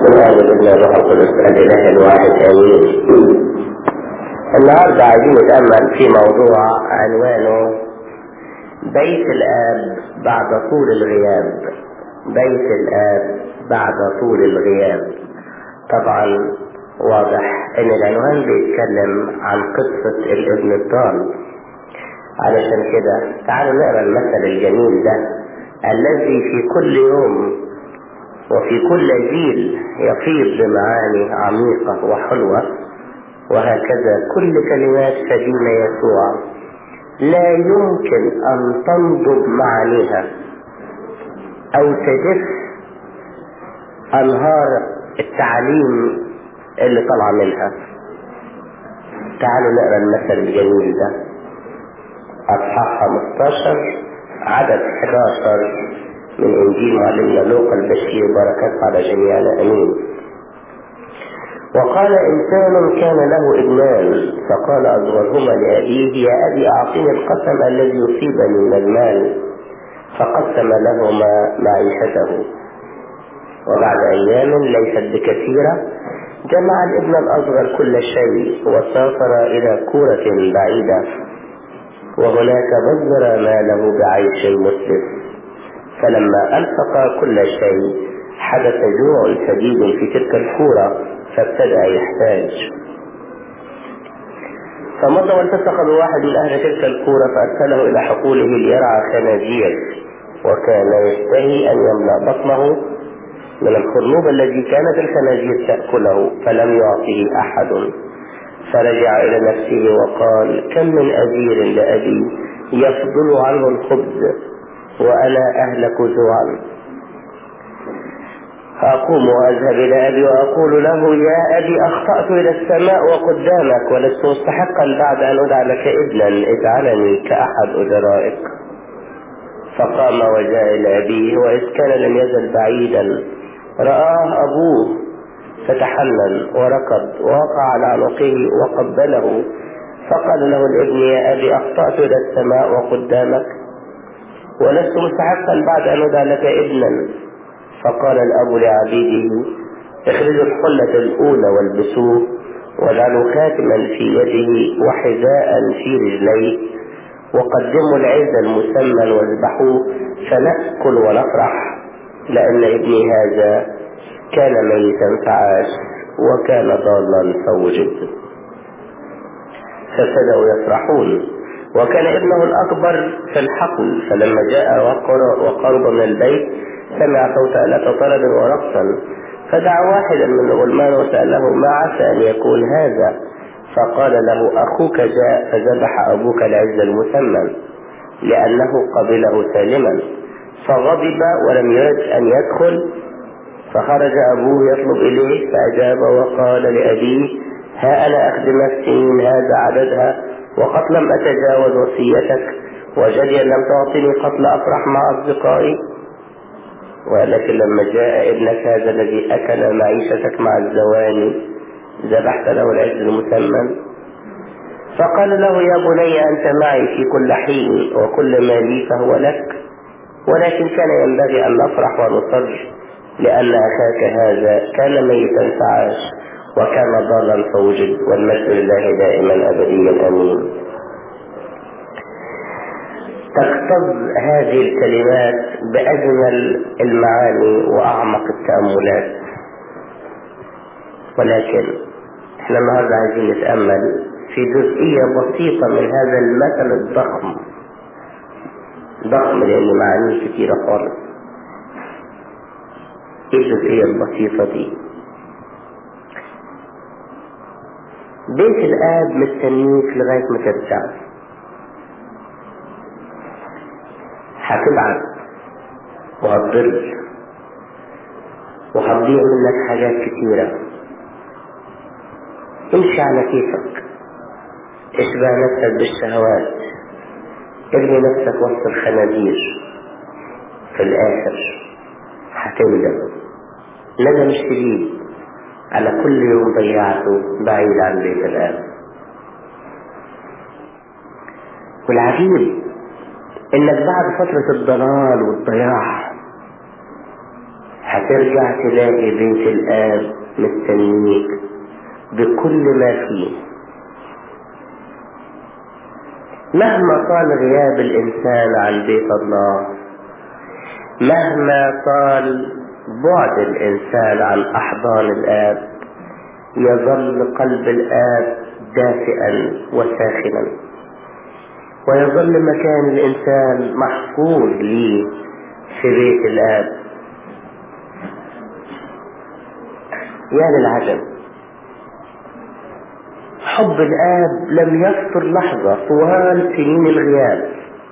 من أهل الابن الروح القدس الإله الواحد آمين النهاردة عايزين نتأمل في موضوع عنوانه بيت الآب بعد طول الغياب بيت الآب بعد طول الغياب طبعا واضح ان العنوان بيتكلم عن قصة الابن الضال علشان كده تعالوا نقرا المثل الجميل ده الذي في كل يوم وفي كل جيل يفيض بمعاني عميقة وحلوة وهكذا كل كلمات سليمة يسوع لا يمكن أن تنضب معانيها أو تجف أنهار التعليم اللي طالعة منها تعالوا نقرا المثل الجميل ده أصحاح 15 عدد 11 من إنجيل معلمنا لوقا البشير بركات على جميعنا أمين وقال إنسان كان له ابنان فقال أصغرهما لأبيه يا أبي أعطني القسم الذي يصيبني من المال فقسم لهما معيشته وبعد أيام ليست بكثيرة جمع الابن الأصغر كل شيء وسافر إلى كورة بعيدة وهناك بذر ماله بعيش مسلم فلما أنفق كل شيء حدث جوع شديد في تلك الكورة فابتدأ يحتاج فمضى والتصق بواحد من أهل تلك الكورة فأرسله إلى حقوله ليرعى خنازير وكان يشتهي أن يملأ بطنه من الخرنوب الذي كانت الخنازير تأكله فلم يعطه أحد فرجع إلى نفسه وقال كم من أجير لأبي يفضل عنه الخبز وأنا أهلك جوعا فأقوم وأذهب إلى أبي وأقول له يا أبي أخطأت إلى السماء وقدامك ولست مستحقا بعد أن أدع لك ابنا اجعلني كأحد أجرائك فقام وجاء إلى أبيه وإذ كان لم يزل بعيدا رآه أبوه فتحنن وركض ووقع على عنقه وقبله فقال له الابن يا أبي أخطأت إلى السماء وقدامك ولست مستحقا بعد أن أدع لك ابنا فقال الأب لعبيده اخرجوا الحلة الأولى والبسوه واجعلوا خاتما في يده وحذاء في رجليه وقدموا العز المسمن واذبحوه فنأكل ونفرح لأن ابني هذا كان ميتا فعاش وكان ضالا فوجد فابتدأوا يفرحون وكان ابنه الأكبر في الحقل فلما جاء وقرب من البيت سمع صوت آلة طرب ورقصا فدعا واحدا من الغلمان وسأله ما عسى أن يكون هذا فقال له أخوك جاء فذبح أبوك العز المسمى لأنه قبله سالما فغضب ولم يرد أن يدخل فخرج أبوه يطلب إليه فأجاب وقال لأبيه ها أنا أخدم السنين هذا عددها وقد لم أتجاوز وصيتك وجدي لم تعطني قتل أفرح مع أصدقائي ولكن لما جاء ابنك هذا الذي أكل معيشتك مع الزواني ذبحت له العز المسمى فقال له يا بني أنت معي في كل حين وكل ما لي فهو لك ولكن كان ينبغي أن نفرح ونصر لأن أخاك هذا كان ميتا فعاش وكان ضالا فوجد والمجد لله دائما أبديا أمين تقتض هذه الكلمات بأجمل المعاني وأعمق التأملات ولكن احنا النهارده عايزين نتأمل في جزئية بسيطة من هذا المثل الضخم ضخم لأن معانيه كتيرة خالص ايه الجزئية البسيطة دي بيت الآب مستنيك لغاية ما ترجع هتبعت وهتضل وهتضيع منك حاجات كتيرة امشي على كيفك اشبع نفسك بالشهوات ارمي نفسك وسط الخنازير في الآخر هتندم ندم شديد على كل يوم ضيعته بعيد عن بيت الآب والعجيب انك بعد فترة الضلال والضياع هترجع تلاقي بيت الآب مستنيك بكل ما فيه مهما طال غياب الإنسان عن بيت الله مهما طال بعد الإنسان عن أحضان الآب يظل قلب الآب دافئا وساخنا ويظل مكان الإنسان محفوظ لي في بيت الآب يا للعجب حب الآب لم يفتر لحظة طوال سنين الغياب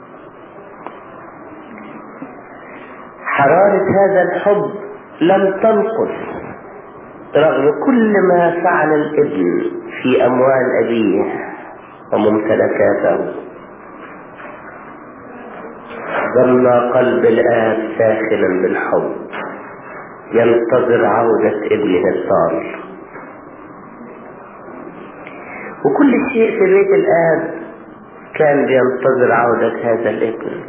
حرارة هذا الحب لم تنقص رغم كل ما فعل الابن في أموال أبيه وممتلكاته ظل قلب الآب ساخنا بالحب ينتظر عودة ابنه الضال وكل شيء في بيت الآب كان بينتظر عودة هذا الابن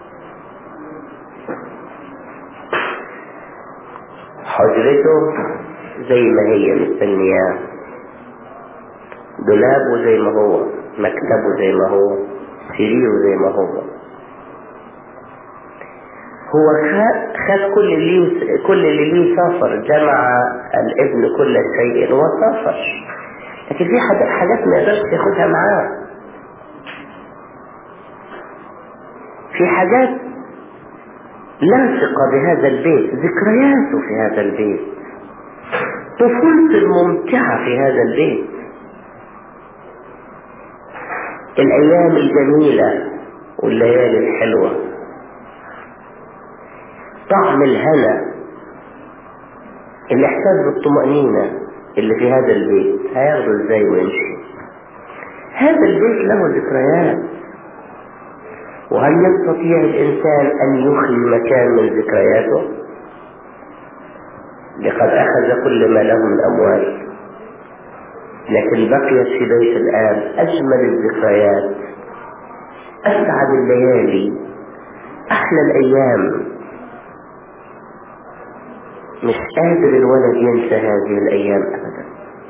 حجرته زي ما هي مستنياه دولابه زي ما هو مكتبه زي ما هو سريره زي ما هو هو خد كل اللي كل اللي ليه سافر جمع الابن كل شيء وسافر لكن في حاجات ما يقدرش ياخدها معاه في حاجات لاصقة بهذا البيت ذكرياته في هذا البيت طفولته الممتعة في هذا البيت الأيام الجميلة والليالي الحلوة طعم الهنا الإحساس بالطمأنينة اللي في هذا البيت هياخده ازاي ويمشي هذا البيت له ذكريات وهل يستطيع الإنسان أن يخلي مكان من ذكرياته لقد أخذ كل ما له من أموال لكن بقيت في بيت الآب أجمل الذكريات أسعد الليالي أحلى الأيام مش قادر الولد ينسى هذه الأيام أبدا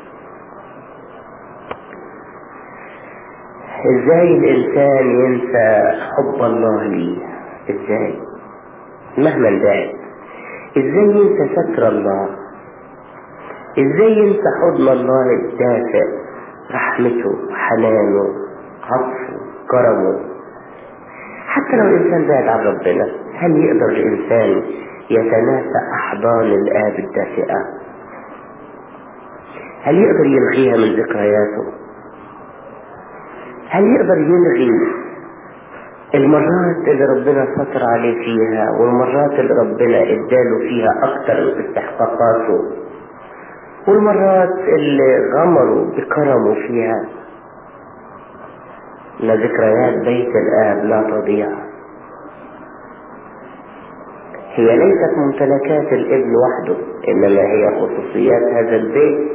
ازاي الإنسان ينسى حب الله ليه ازاي مهما دعت ازاي ينسى ستر الله ازاي ينسى حضن الله الدافئ رحمته حنانه عطفه كرمه حتى لو الإنسان بعد عن ربنا هل يقدر الإنسان يتناسى أحضان الآب الدافئة هل يقدر يلغيها من ذكرياته هل يقدر يلغي المرات اللي ربنا ستر عليه فيها والمرات اللي ربنا اداله فيها اكتر من استحقاقاته والمرات اللي غمروا بكرمه فيها ان ذكريات بيت الاب لا تضيع هي ليست ممتلكات الابن وحده انما هي خصوصيات هذا البيت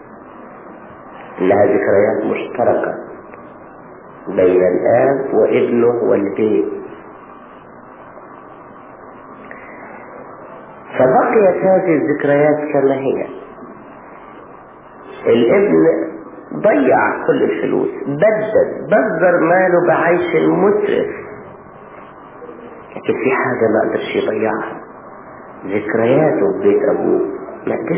انها ذكريات مشتركه بين الآب وابنه والبيت فبقيت هذه الذكريات كما هي الابن ضيع كل الفلوس بدد بذر ماله بعيش مسرف لكن في حاجة ما قدرش يضيعها ذكرياته ببيت أبوه ما قدرش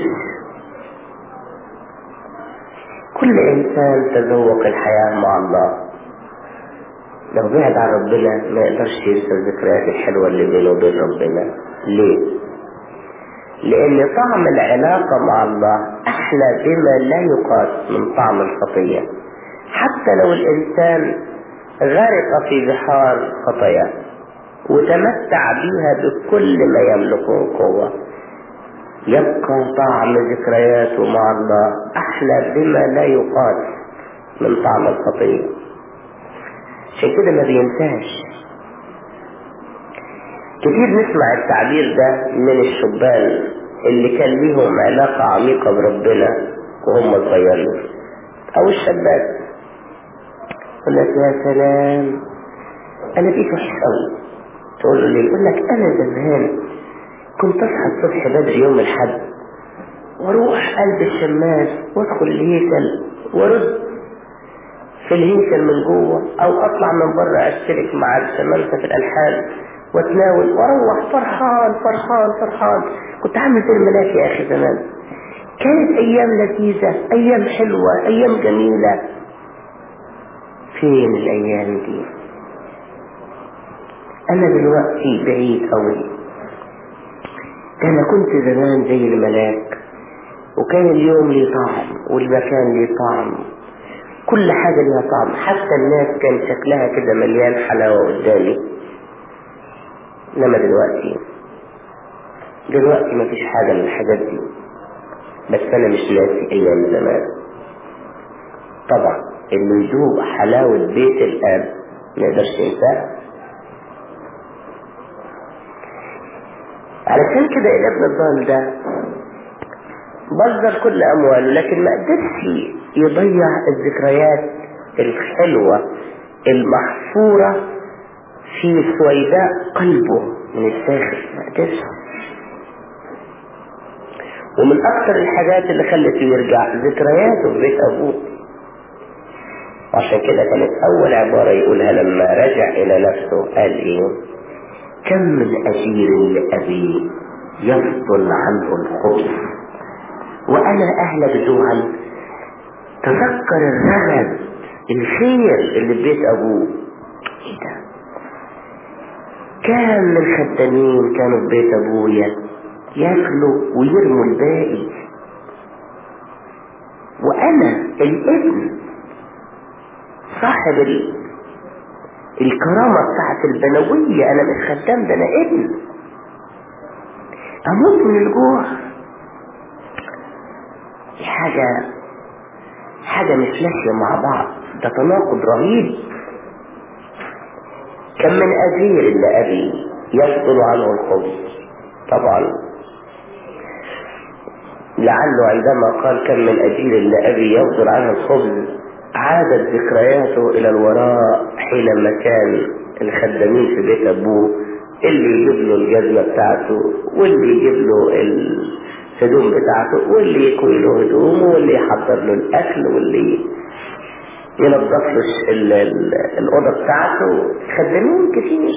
كل إنسان تذوق الحياة مع الله لو بعد عن ربنا ما يقدرش ينسى الذكريات الحلوة اللي بينه وبين ربنا ليه؟ لأن طعم العلاقة مع الله أحلى بما لا يقاس من طعم الخطية حتى لو الإنسان غرق في بحار خطاياه وتمتع بها بكل ما يملكه قوة يبقى طعم ذكرياته مع الله أحلى بما لا يقاس من طعم الخطية عشان كده ما بينساش كتير نسمع التعبير ده من الشبان اللي كان ليهم علاقة عميقة بربنا وهم صغيرين او الشابات يقول لك يا سلام انا بقيت وحش قوي تقول له ليه يقول لك انا زمان كنت اصحى الصبح بدري يوم الحد واروح قلب الشماس وادخل الهيكل وارد في الهيكل من جوه او اطلع من بره اشترك مع الشمامسه في الالحان واتناول واروح فرحان فرحان فرحان كنت عامل زي الملاك يا اخي زمان كانت ايام لذيذة ايام حلوة ايام جميلة فين الايام دي انا دلوقتي بعيد قوي انا كنت زمان زي الملاك وكان اليوم لي طعم والمكان لي طعم كل حاجة ليها طعم حتى الناس كان شكلها كده مليان حلاوة قدامي انما دلوقتي دلوقتي مفيش حاجة من الحاجات دي بس انا مش ناسي ايام زمان طبعا اللي يذوق حلاوة بيت الاب ما يقدرش ينساها علشان كده الابن الضال ده بذر كل امواله لكن ما قدرش يضيع الذكريات الحلوة المحفورة في سويداء قلبه من الداخل ما قدرش ومن اكثر الحاجات اللي خلته يرجع ذكرياته في بيت ابوه عشان كده كانت اول عبارة يقولها لما رجع الى نفسه قال ايه كم من اجير لابي يفضل عنه الخبز وانا اهلك جوعا تذكر الرغد الخير اللي في بيت ابوه ايه ده كان من خدامين كانوا في بيت ابويا ياكلوا ويرموا الباقي وانا الابن صاحب ال... الكرامة بتاعت البنوية انا مش خدام ده انا ابن اموت من الجوع دي حاجة حاجة مش ماشية مع بعض ده تناقض رهيب كم من أجير اللي أبي يفضل عنه الخبز طبعا لعله عندما قال كم من أجير اللي أبي يفضل عنه الخبز عادت ذكرياته إلى الوراء حينما كان الخدامين في بيت أبوه اللي يجيب له الجزمة بتاعته واللي يجيب له الهدوم بتاعته واللي يكوي له هدومه واللي يحضر له الأكل واللي ينظف له الأوضة بتاعته خدامين كتير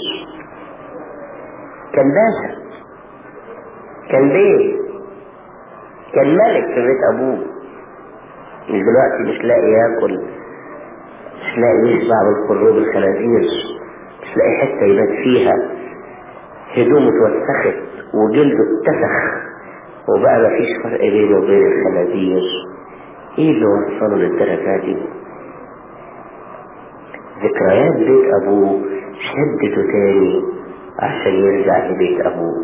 كان باشا كان بيه كان ملك في بيت أبوه مش دلوقتي مش لاقي ياكل مش لاقي يشبع من خروج الخنازير مش لاقي حتة يبات فيها هدومه اتوسخت وجلده اتسخ وبقى مفيش فرق بينه وبين الخنازير ايه اللي وصله للدرجة دي ذكريات بيت ابوه شدته تاني عشان يرجع لبيت ابوه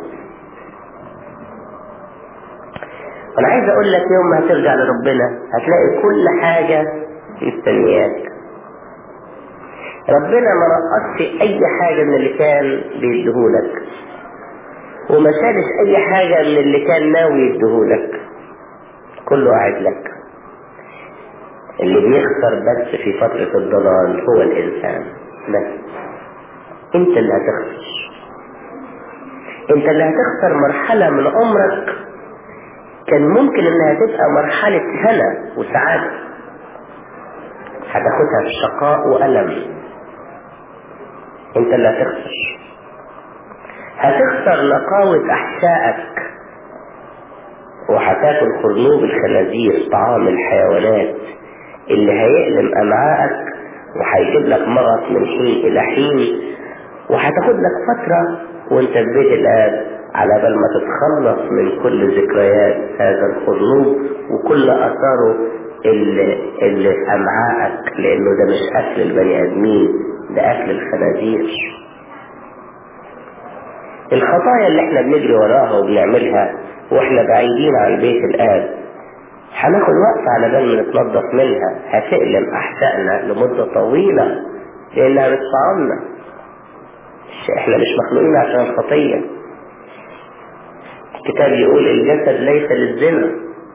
انا عايز اقول لك يوم ما هترجع لربنا هتلاقي كل حاجة مستنياك ربنا ما نقصش اي حاجة من اللي كان بيديهولك وما شالش اي حاجة من اللي كان ناوي يديهولك كله قاعد لك اللي بيخسر بس في فترة الضلال هو الانسان بس انت اللي هتخسر انت اللي هتخسر مرحلة من عمرك كان ممكن انها تبقى مرحلة هنا وسعادة هتاخدها في شقاء وألم انت اللي هتخسر هتخسر نقاوة احشائك وهتاكل خرنوب الخنازير طعام الحيوانات اللي هيألم امعائك وهيجيب لك مرض من حين الى حين وهتاخد لك فترة وانت في بيت الاب على بال ما تتخلص من كل ذكريات هذا الخرنوب وكل اثاره اللي, اللي في امعائك لانه ده مش اكل البني ادمين ده اكل الخنازير الخطايا اللي احنا بنجري وراها وبنعملها واحنا بعيدين عن بيت الاب هناخد وقت على بال ما نتنظف منها هتألم احشائنا لمدة طويلة لانها بتطعمنا احنا مش مخلوقين عشان الخطية الكتاب يقول الجسد ليس للزنا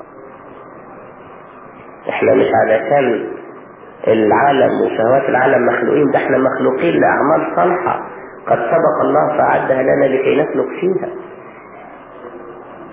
احنا مش علشان العالم وشهوات العالم مخلوقين ده احنا مخلوقين لأعمال صالحة قد سبق الله فأعدها لنا لكي نسلك فيها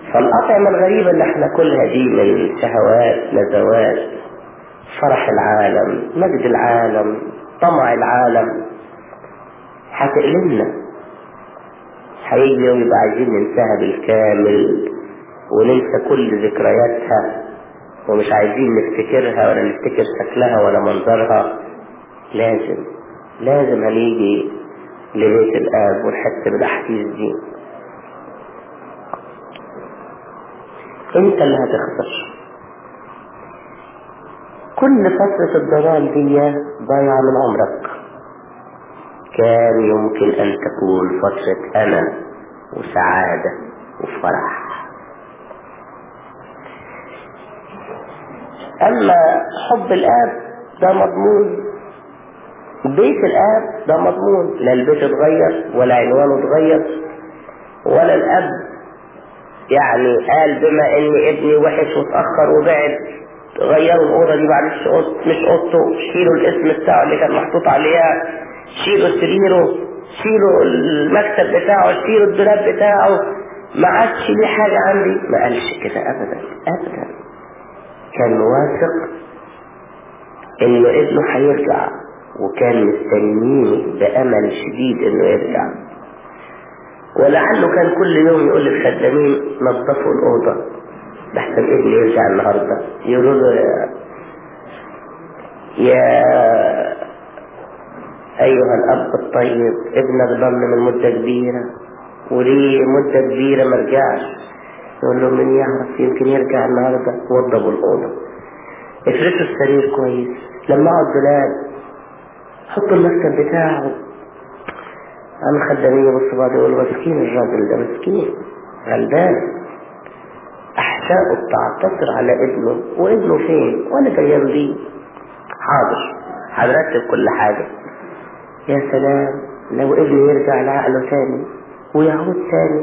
فالأطعمة الغريبة اللي احنا كلها دي من شهوات لذوات فرح العالم مجد العالم طمع العالم هتقلمنا هيجي يوم يبقى عايزين ننساها بالكامل وننسى كل ذكرياتها ومش عايزين نفتكرها ولا نفتكر شكلها ولا منظرها لازم لازم هنيجي لبيت الآب ونحس بالأحاسيس دي انت اللي هتخسر كل فترة الضلال دي ضايعة من عمرك كان يمكن أن تكون فترة أمل وسعادة وفرح أما حب الآب ده مضمون بيت الآب ده مضمون لا البيت اتغير ولا عنوانه اتغير ولا الأب يعني قال بما ان ابني وحش واتأخر وبعد غيروا الأوضة دي معلش مش أوضته شيلوا الاسم بتاعه اللي كان محطوط عليها شيلوا سريره شيلوا المكتب بتاعه شيلوا الدولاب بتاعه ما عادش ليه حاجة عندي ما قالش كده أبدا أبدا كان واثق إنه ابنه هيرجع وكان مستنيه بأمل شديد إنه يرجع ولعله كان كل يوم يقول للخدامين نظفوا الأوضة لحسن ابني يرجع النهاردة يقولوا له يا, يا أيها الأب الطيب ابنك ضل من مدة كبيرة وليه مدة كبيرة ما رجعش يقول له من يعرف يمكن يرجع النهاردة وضبوا الأوضة افرشوا السرير كويس لمعوا الدولاب حطوا المكتب بتاعه قام خدامين يبصوا بعض يقولوا مسكين الراجل ده مسكين غلبان أحشاؤه بتعتصر على ابنه وابنه فين وانا جايان بيه حاضر هنرتب كل حاجة يا سلام لو ابني يرجع لعقله تاني ويعود تاني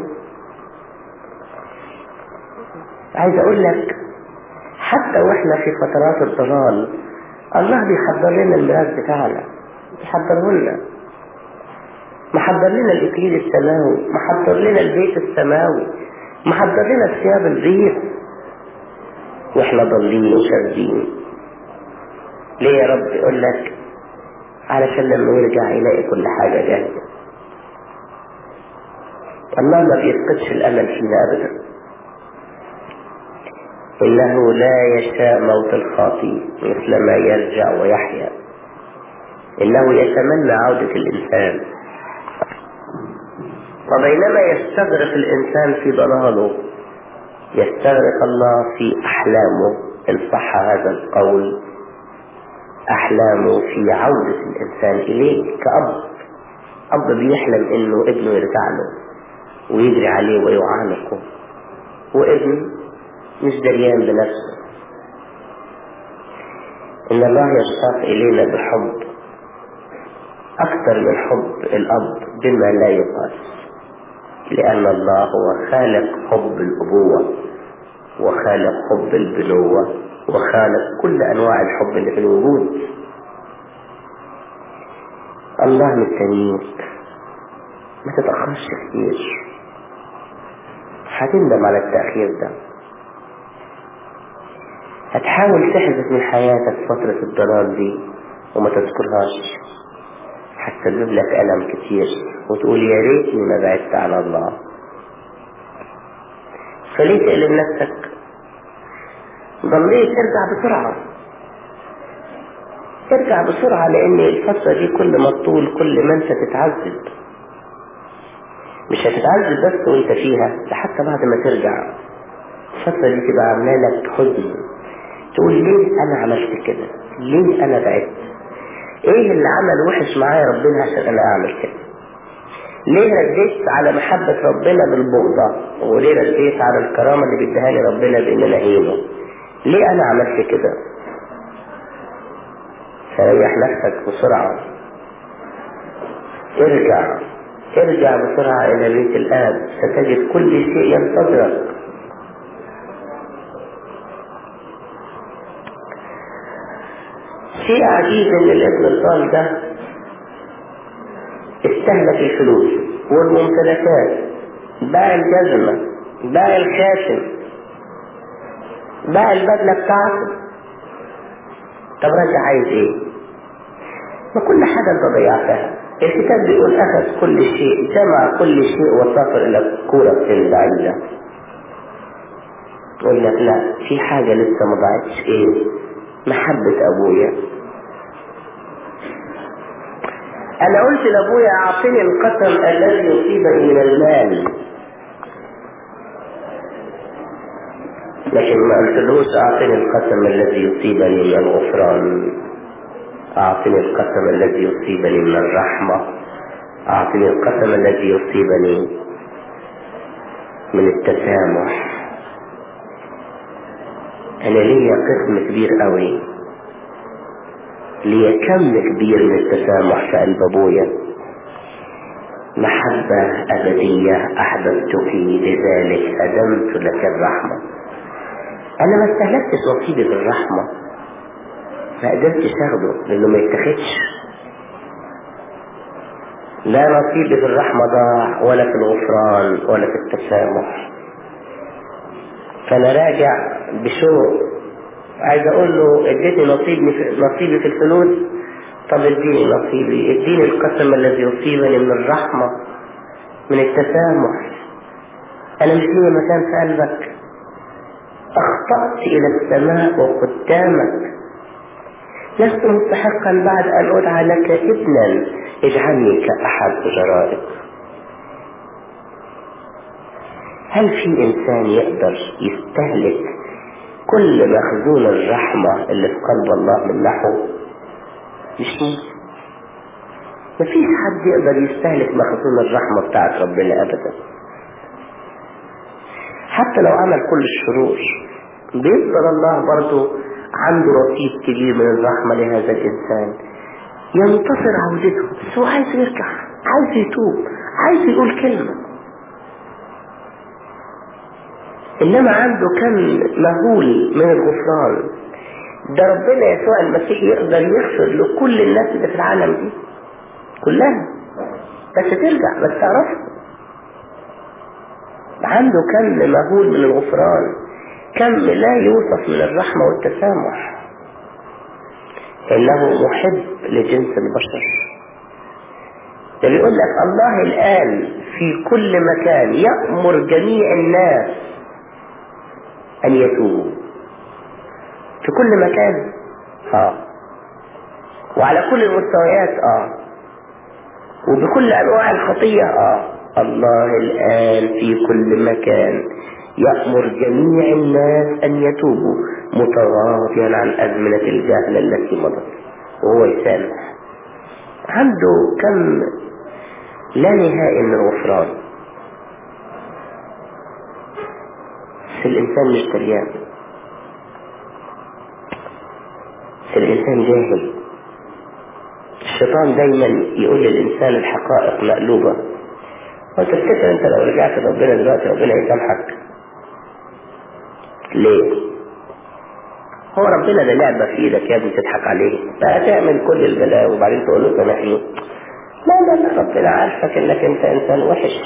عايز اقول لك حتى واحنا في فترات الضلال الله بيحضر لنا الميراث بتاعنا بيحضره لنا محضر لنا الاكليل السماوي محضر لنا البيت السماوي محضر لنا ثياب البيت واحنا ضالين وشاردين ليه يا رب يقول لك علشان لما يرجع يلاقي كل حاجة جاهزة الله ما بيفقدش الأمل فينا أبدا إنه لا يشاء موت الخاطي مثل ما يرجع ويحيا إنه يتمنى عودة الإنسان وبينما يستغرق الإنسان في ضلاله يستغرق الله في أحلامه إن صح هذا القول أحلامه في عودة الإنسان إليه كأب أب بيحلم إنه ابنه يرجع له ويجري عليه ويعانقه وابن مش دريان بنفسه إن الله يشتاق إلينا بحب أكثر من حب الأب بما لا يقاس لأن الله هو خالق حب الأبوة وخالق حب البنوة وخالق كل أنواع الحب اللي في الوجود الله مستنيك ما تتأخرش كتير هتندم على التأخير ده هتحاول تحذف من حياتك فترة الضلال دي وما تذكرهاش هتسبب لك ألم كتير وتقول يا ريتني ما بعدت عن الله فليه تقلب نفسك ضليت ارجع بسرعة ارجع بسرعة لان الفترة دي كل ما تطول كل ما انت تتعذب مش هتتعذب بس وانت فيها ده حتى بعد ما ترجع الفترة دي تبقى عاملة لك حزن تقول ليه انا عملت كده ليه انا بعدت ايه اللي عمل وحش معايا ربنا عشان انا اعمل كده ليه رديت على محبة ربنا بالبغضة وليه رديت على الكرامة اللي بيديها لي ربنا بان انا اهينه ليه انا عملت كده فريح نفسك بسرعة ارجع ارجع بسرعة الى بيت الاب ستجد كل شيء ينتظرك شيء عجيب ان الابن الضال ده استهلك الفلوس والممتلكات باع الجزمة باع الخاتم باع البدلة بتاعته طب راجع عايز ايه ما كل حاجة انت ضيعتها الكتاب بيقول اخذ كل شيء جمع كل شيء وسافر الى كورة بعيدة يقول لك لا في حاجة لسه ما ضاعتش ايه محبة ابويا انا قلت لابويا اعطني القسم الذي يصيبني من المال لكن ما قلتلوش اعطني القسم الذي يصيبني من الغفران اعطني القسم الذي يصيبني من الرحمة اعطني القسم الذي يصيبني من التسامح انا ليا قسم كبير قوي ليا كم كبير من التسامح في قلب ابويا محبة أبدية أحببتك لذلك أدمت لك الرحمة أنا ما استهلكتش نصيبي في الرحمة ما قدرتش أخده لأنه ما يتخدش لا نصيبي في الرحمة ضاع ولا في الغفران ولا في التسامح فأنا راجع بشوق عايز أقول له اديتني نصيبي في, نصيبي في الفلوس طب اديني نصيبي اديني القسم الذي يصيبني من الرحمة من التسامح أنا مش لي مكان في قلبك أخطأت إلى السماء وقدامك لست مستحقا بعد أن أدعى لك ابنا اجعلني كأحد أجرائك هل في إنسان يقدر يستهلك كل مخزون الرحمة اللي في قلب الله من نحو مش ممكن مفيش حد يقدر يستهلك مخزون الرحمة بتاعت ربنا أبدا حتى لو عمل كل الشرور بيفضل الله برضه عنده رصيد كبير من الرحمة لهذا الإنسان ينتصر عودته بس هو عايز يرجع عايز يتوب عايز يقول كلمة إنما عنده كم مهول من الغفران ده ربنا يسوع المسيح يقدر يغفر لكل الناس اللي في العالم دي كلها بس ترجع بس تعرفها عنده كم مهول من الغفران كم لا يوصف من الرحمة والتسامح إنه محب لجنس البشر ده بيقول لك الله الآن في كل مكان يأمر جميع الناس أن يتوبوا في كل مكان اه وعلى كل المستويات اه وبكل أنواع الخطية اه الله الآن في كل مكان يأمر جميع الناس أن يتوبوا متغاضيا عن أزمنة الجهل التي مضت وهو يسامح عنده كم لا نهائي من الغفران بس الإنسان مش دريان بس الإنسان جاهل الشيطان دايما يقول للإنسان الحقائق مقلوبة وتفتكر انت لو رجعت لربنا دلوقتي ربنا يسامحك ليه هو ربنا ده لعبة في ايدك يا ابني تضحك عليه هتعمل كل البلاء وبعدين تقول له سامحني لا لا لا ربنا عارفك انك انت انسان وحش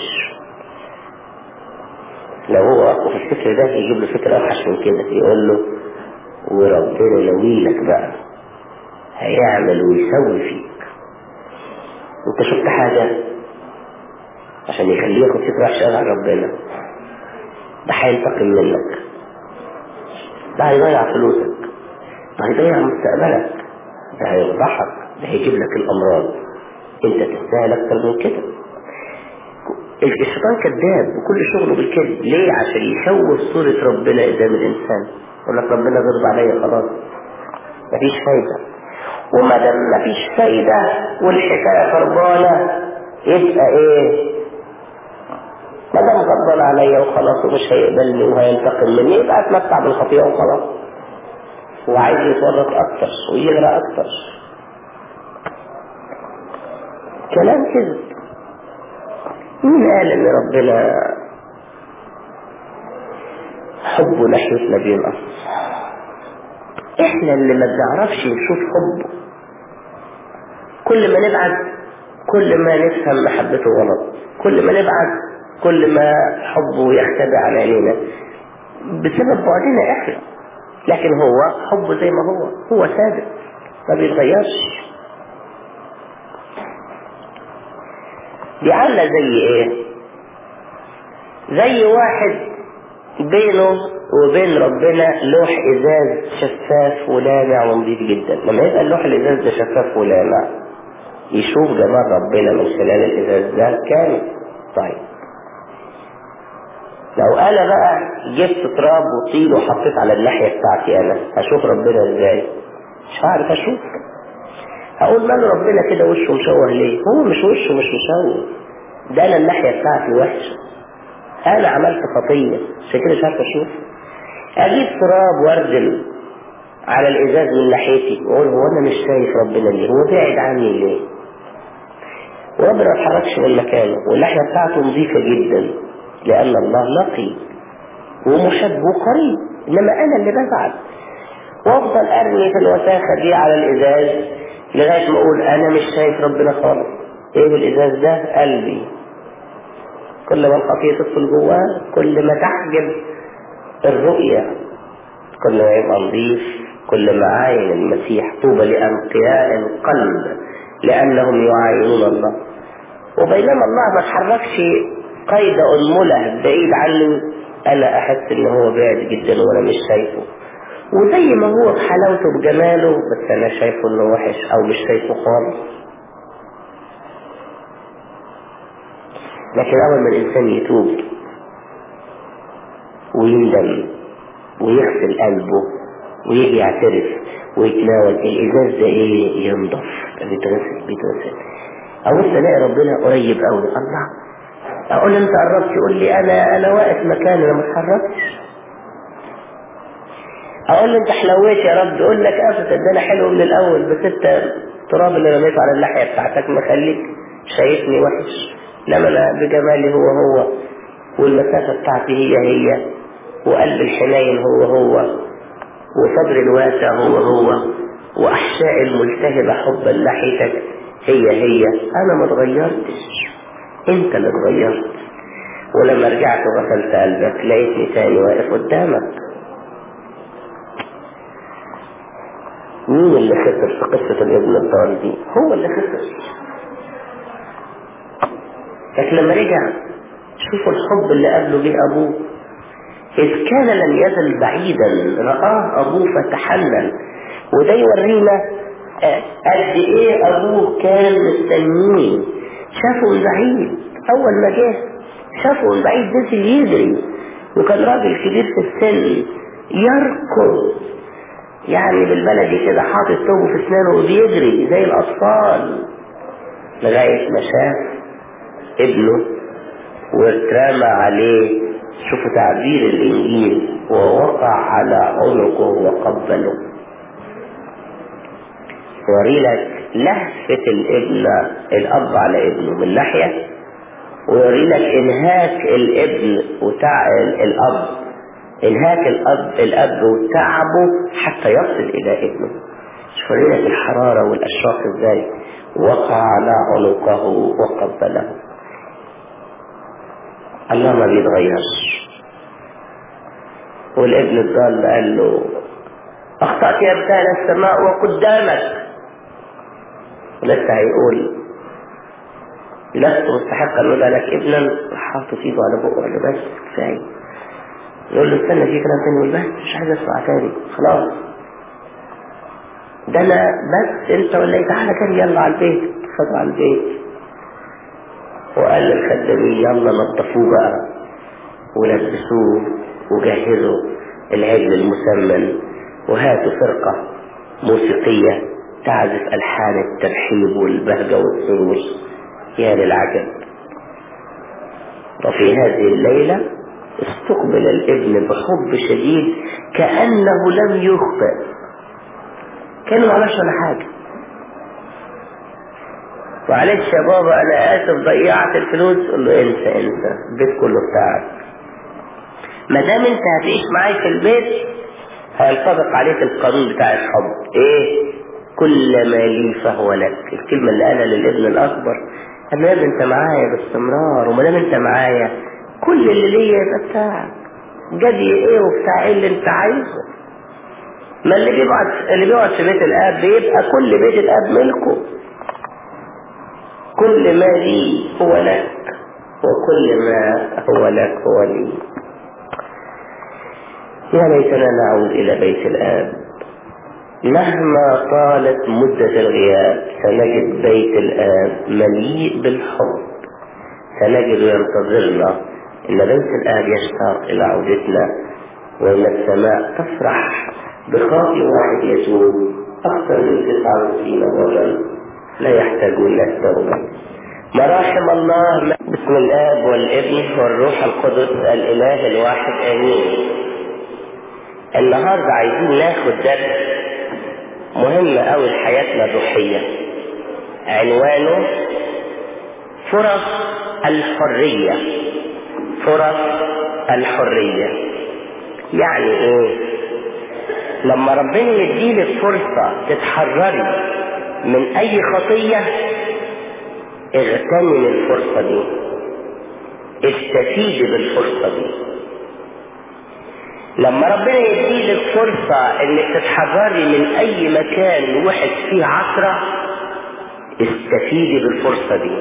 لو هو واقف في الفكر ده يجيب له فكرة اوحش من كده يقول له وربنا ناويلك بقى هيعمل ويسوي فيك انت شفت حاجة عشان يخليه ياخد فكرة وحشة عن ربنا ده هينتقم منك ده هيضيع فلوسك ده هيضيع مستقبلك ده هيفضحك ده هيجيب لك الأمراض انت تستاهل أكتر من كده الشيطان كذاب وكل شغله بالكذب ليه عشان يشوه صورة ربنا قدام الإنسان يقول لك ربنا غضب عليا خلاص مفيش فايدة وما دام مفيش فايدة والحكاية خربانة يبقى ايه ما دام غضبان عليا وخلاص ومش هيقبلني وهينتقم مني يبقى اتمتع بالخطيئة وخلاص وعايز يتورط اكتر ويغرى اكتر كلام كذب مين قال ان ربنا حبه ناحيتنا بينقص احنا اللي ما بنعرفش نشوف حبه كل ما نبعد كل ما نفهم محبته غلط كل ما نبعد كل ما حبه يختبئ على عينينا بسبب بعدنا احنا لكن هو حبه زي ما هو هو ثابت ما بيتغيرش دي عاملة زي ايه زي واحد بينه وبين ربنا لوح ازاز شفاف ولامع ونظيف جدا لما يبقى اللوح الازاز ده شفاف ولامع يشوف جمال ربنا من خلال الازاز ده كامل طيب لو انا بقى جبت تراب وطين وحطيت على الناحية بتاعتي انا هشوف ربنا ازاي مش هعرف اشوف هقول مال ربنا كده وشه مشوه ليه هو مش وشه مش مشوه ده انا الناحية بتاعتي وحشة انا عملت خطية عشان كده مش عارف اشوف اجيب تراب واردل على الازاز من ناحيتي واقول هو انا مش شايف ربنا ليه هو بعد عني ليه وربنا ما اتحركش من مكانه والناحية بتاعته نظيفة جدا لان الله نقي ومحب وقريب انما انا اللي بزعل وافضل ارمي في الوساخة دي على الازاز لغاية ما اقول انا مش شايف ربنا خالص ايه الازاز ده قلبي كل ما الخطية تدخل جواه كل ما تحجب الرؤية كل ما يبقى نظيف كل ما عاين المسيح طوبى لأنقياء القلب لأنهم يعاينون الله وبينما الله ما تحركش قيد أنملة بعيد عني أنا أحس إن هو بعيد جدا وأنا مش شايفه وزي ما هو بحلاوته بجماله بس أنا شايفه إنه وحش أو مش شايفه خالص لكن أول ما الإنسان يتوب ويندم ويغسل قلبه ويجي يعترف ويتناول الإزاز ده إيه ينضف بيتغسل بيتغسل أبص ألاقي ربنا قريب أوي الله أقول أنت قربت يقول لي أنا أنا واقف مكاني أنا ما اتحركتش أقول له أنت حلويت يا رب يقول لك أبدا ده أنا حلو من الأول بس أنت التراب اللي رميته على اللحية بتاعتك مخليك شايفني وحش انما انا بجمالي هو هو والمسافة بتاعتي هي هي وقلب الحنين هو هو وصدر الواسع هو هو واحشاء الملتهبة حبا ناحيتك هي هي انا ما اتغيرتش انت اللي اتغيرت ولما رجعت وغسلت قلبك لقيتني تاني واقف قدامك مين اللي خسر في قصة الابن الضال دي هو اللي خسر لكن لما رجع شوفوا الحب اللي قابله بيه أبوه إذ كان لم يزل بعيدا رآه أبوه فتحنن وده يورينا قد إيه أبوه كان مستنيه شافه من بعيد أول ما جه شافه من بعيد نزل يجري وكان راجل كبير في السن يركض يعني بالبلدي كده حاطط ثوبه في اسنانه وبيجري زي الأطفال لغاية ما شاف ابنه واترمى عليه شوفوا تعبير الانجيل ووقع على عنقه وقبله وري لك لهفة الابن الاب على ابنه من ناحية ويوري لك انهاك الابن وتع الاب انهاك الاب الاب وتعبه حتى يصل الى ابنه شوف لك الحرارة والاشواق ازاي وقع على عنقه وقبله الله ما بيتغيرش والابن الضال قال له اخطأت يا ابتال السماء وقدامك ولسه هيقول لست مستحقا ان لك ابنا حاطط ايده على بقه قال له بس كفايه يقول له استنى في كلام تاني يقول بس مش عايز اسمع تاني خلاص ده انا بس انت ولا ايه تعالى كان يلا على البيت خدوا على البيت وقال للخدامين يلا نظفوه بقى ولبسوه وجهزوا العجل المسمن وهاتوا فرقة موسيقية تعزف ألحان الترحيب والبهجة والسرور يا للعجب وفي هذه الليلة استقبل الابن بحب شديد كأنه لم يخطئ كان ما عملش ولا حاجة معلش يا بابا انا اسف ضيعت الفلوس قول له انسى انسى البيت كله بتاعك ما دام انت هتعيش معايا في البيت هينطبق عليك القانون بتاع الحب ايه كل ما لي فهو لك الكلمة اللي قالها للابن الاكبر قال له انت معايا باستمرار وما دام انت معايا كل اللي ليا يبقى بتاعك جدي ايه وبتاع ايه اللي انت عايزه ما اللي بيقعد اللي بيقعد في بيت الاب بيبقى كل بيت الاب ملكه كل ما لي هو لك وكل ما هو لك هو لي يا ليتنا نعود الى بيت الاب مهما طالت مدة الغياب سنجد بيت الآب مليء بالحب سنجد ينتظرنا إن بيت الآب يشتاق إلى عودتنا وإن السماء تفرح بخاطئ واحد يتوب أكثر من 99 مرة لا يحتاجون التوبة مراحم الله بسم الآب والابن والروح القدس الإله الواحد آمين النهاردة عايزين ناخد درس مهم أوي لحياتنا الروحية عنوانه فرص الحرية فرص الحرية يعني ايه لما ربنا يديلك فرصة تتحرري من اي خطية اغتنم الفرصة دي استفيدي بالفرصة دي لما ربنا يديلك فرصة انك تتحرري من اي مكان وحش فيه عثرة استفيدي بالفرصة دي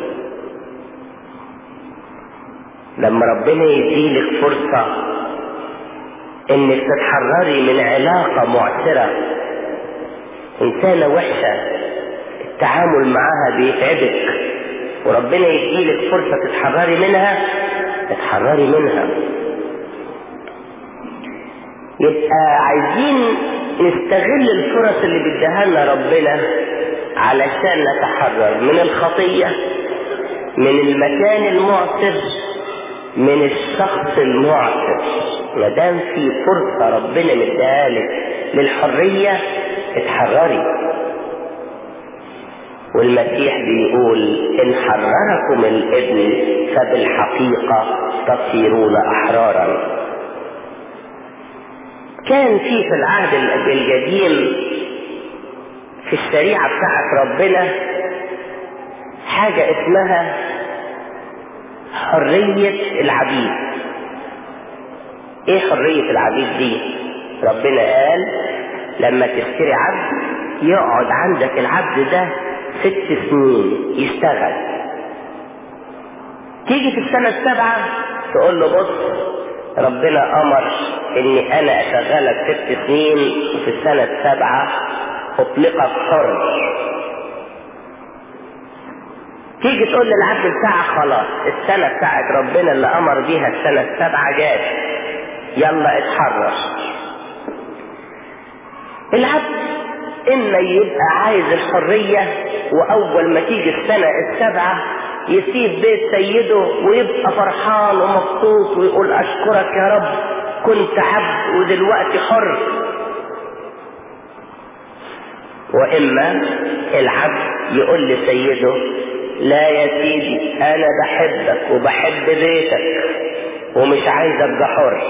لما ربنا يديلك فرصة انك تتحرري من علاقة معسرة انسانة وحشة التعامل معاها بيتعبك وربنا يديلك فرصة تتحرري منها تتحرري منها يبقى عايزين نستغل الفرص اللي بيديها لنا ربنا علشان نتحرر من الخطية من المكان المعسر من الشخص المعسر ما دام في فرصة ربنا مديها لك للحرية اتحرري والمسيح بيقول إن حرركم الابن فبالحقيقة تصيرون أحرارا كان في في العهد القديم في الشريعة بتاعت ربنا حاجة اسمها حرية العبيد ايه حرية العبيد دي ربنا قال لما تشتري عبد يقعد عندك العبد ده ست سنين يشتغل تيجي في السنة السابعة تقول له بص ربنا امر اني انا اشغلك ست سنين وفي السنة السابعة اطلقك حر تيجي تقول للعبد بتاعك خلاص السنة بتاعت ربنا اللي امر بيها السنة السابعة جات يلا اتحرر العبد اما يبقى عايز الحرية واول ما تيجي السنة السابعة يسيب بيت سيده ويبقى فرحان ومبسوط ويقول اشكرك يا رب كنت عبد ودلوقتي حر واما العبد يقول لسيده لا يا سيدي انا بحبك وبحب بيتك ومش عايز ابقى حر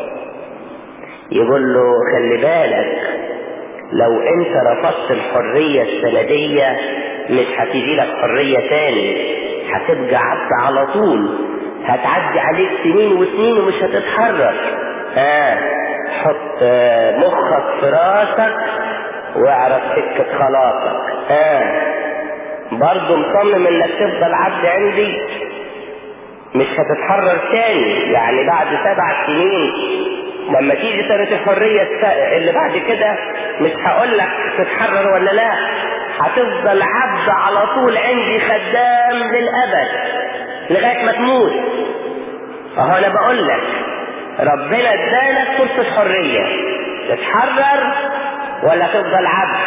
يقول له خلي بالك لو انت رفضت الحرية السندية مش هتيجي لك حرية تاني هتبقى عبد على طول هتعدي عليك سنين وسنين ومش هتتحرك ها آه. حط مخك في راسك واعرف سكة خلاصك ها آه. برضه مصمم انك تفضل عبد عندي مش هتتحرر تاني يعني بعد سبع سنين لما تيجي سنة الحرية اللي بعد كده مش هقول لك تتحرر ولا لا هتفضل عبد على طول عندي خدام للأبد لغاية ما تموت اهو انا بقول لك ربنا ادالك فرصة حرية تتحرر ولا تفضل عبد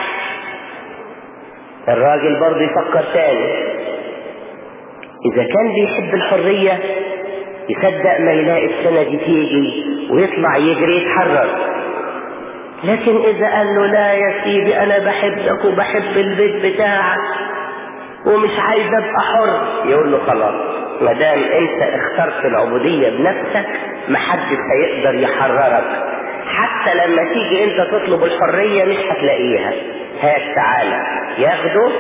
الراجل برضه يفكر تاني اذا كان بيحب الحرية يصدق ما يلاقي السنة دي تيجي ويطلع يجري يتحرر لكن اذا قال له لا يا سيدي انا بحبك وبحب البيت بتاعك ومش عايز ابقى حر يقول له خلاص ما دام انت اخترت العبودية بنفسك محدش هيقدر يحررك حتى لما تيجي انت تطلب الحرية مش هتلاقيها هات تعالى ياخده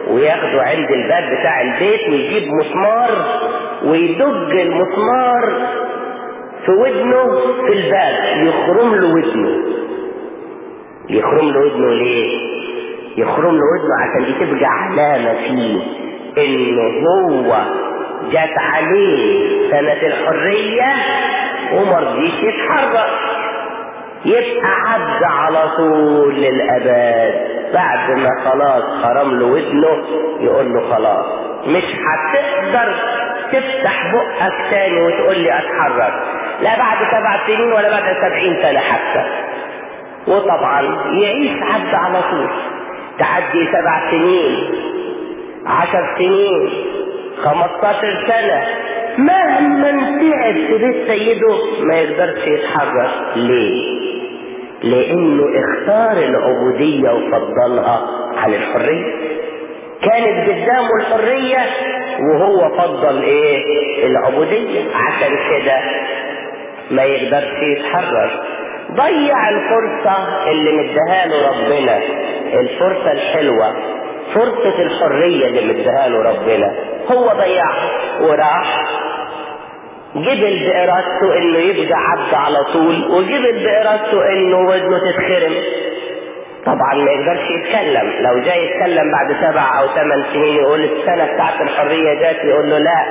وياخده عند الباب بتاع البيت ويجيب مسمار ويدج المسمار في ودنه في الباب يخرم له ودنه يخرم له ودنه ليه يخرم له ودنه عشان دي تبقى علامة فيه ان هو جات عليه سنة الحرية ومرضيش يتحرك يبقى عبد على طول للأبد بعد ما خلاص خرم له ودنه يقول له خلاص مش هتقدر تفتح بقك تاني وتقول لي اتحرك لا بعد سبع سنين ولا بعد سبعين سنة حتى وطبعا يعيش عبد على طول تعدي سبع سنين عشر سنين خمستاشر سنة مهما تعب في بيت سيده ما يقدرش يتحرك ليه لانه اختار العبودية وفضلها عن الحرية كانت قدامه الحرية وهو فضل ايه العبودية عشان كده ما يقدرش يتحرك ضيع الفرصة اللي مديها له ربنا الفرصة الحلوة فرصة الحرية اللي مديها له ربنا هو ضيعها وراح جبل بإرادته انه يبقى عبد على طول وجبل بإرادته انه ودنه تتخرم طبعا ما يقدرش يتكلم لو جاي يتكلم بعد سبع او ثمان سنين يقول السنة بتاعت الحرية جات يقول له لا